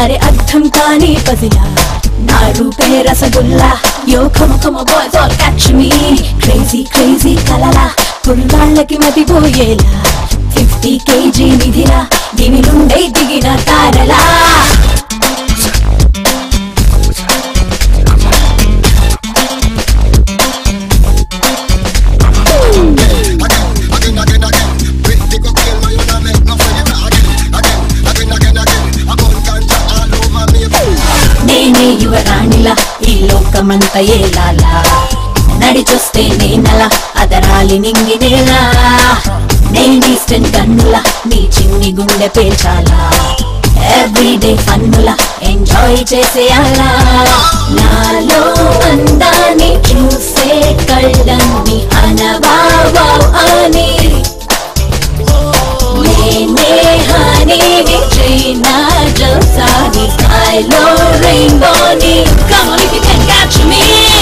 అరే అర్థం కాని పసిలా నా రూపే రసగుల్లా యో కమ కమ boys all catch me crazy crazy కలలా కుర్రాళ్ళకి మతిపోయేలా ఫిఫ్టీ కేజీ నిధిరా దివి నుండే దిగిన తారలా Again, again, again. With the cocaine, man, you not make no friend. Again, again, again, again. A gun ganja all over me. నేనే యువరాణిలా ఈ లోకమంత ఏలాలా నడిచొస్తే నేనలా అదరాలి నింగి నేలా నేను ఈస్టర్న్ కన్నులా నీ చిన్ని గుండె పేల్చాలా ఎవ్రీడే ఫన్నులా ఎంజాయ్ చేసేయాలా నాలో అందాన్ని చూసే కళ్ళన్ని అనవావా అని నేనే హనీని చైనా జల్సాని స్కైలో రెయిన్బోని Come on if you can catch me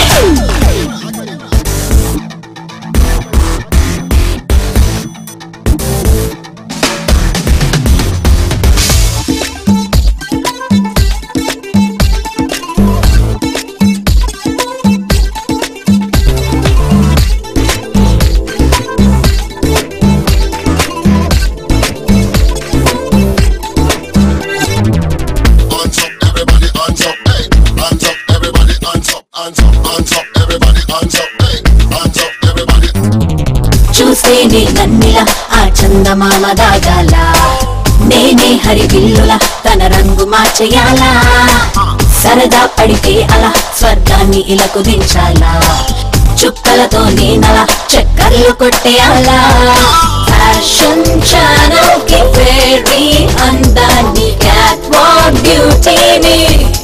Hands up, everybody, hands up, hey. Hands up, everybody, hands up, hands up, hands up, everybody, hands up, hey. Hands up, everybody. చూస్తే నీ నన్నిలా ఆ చందమామ దాగాల నేనే హరివిల్లులా తన రంగు మార్చేయాలా సరదా పడితే అలా స్వర్గాన్ని ఇలా కుదించాలా చుక్కలతో నేనలా చక్కర్లు కొట్టేయాలా ఫ్యాషన్ ఛానల్ కి ఫేరీ అందాన్ని క్యాట్ వాక్ బ్యూటీని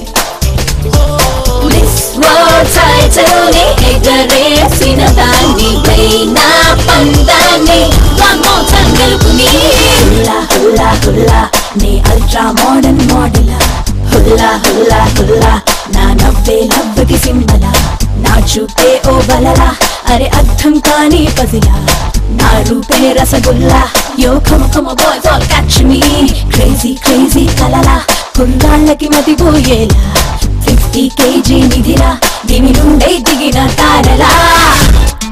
మిస్ వరల్డ్ టైటిల్ ని ఎగరేసిన దాన్ని పైన పందాన్ని వన్ మోర్ టైం గెలుపుని హుల్లా హుల్లా హుల్లా నీ అల్ట్రా మోడర్న్ మోడలా హుల్లా హుల్లా హుల్లా నా నవ్వే నవ్వుకి సింబలా నా చూపే ఓ బలలా అరే అర్థం కాని పసిలా నా రూపే రసగుల్లా యో కమ కమ boys all catch me crazy crazy కలలా కుర్రాళ్ళకి మతిపోయేలా ఫిఫ్టీ కేజీ నిధిరా దివి నుండే దిగిన తారలా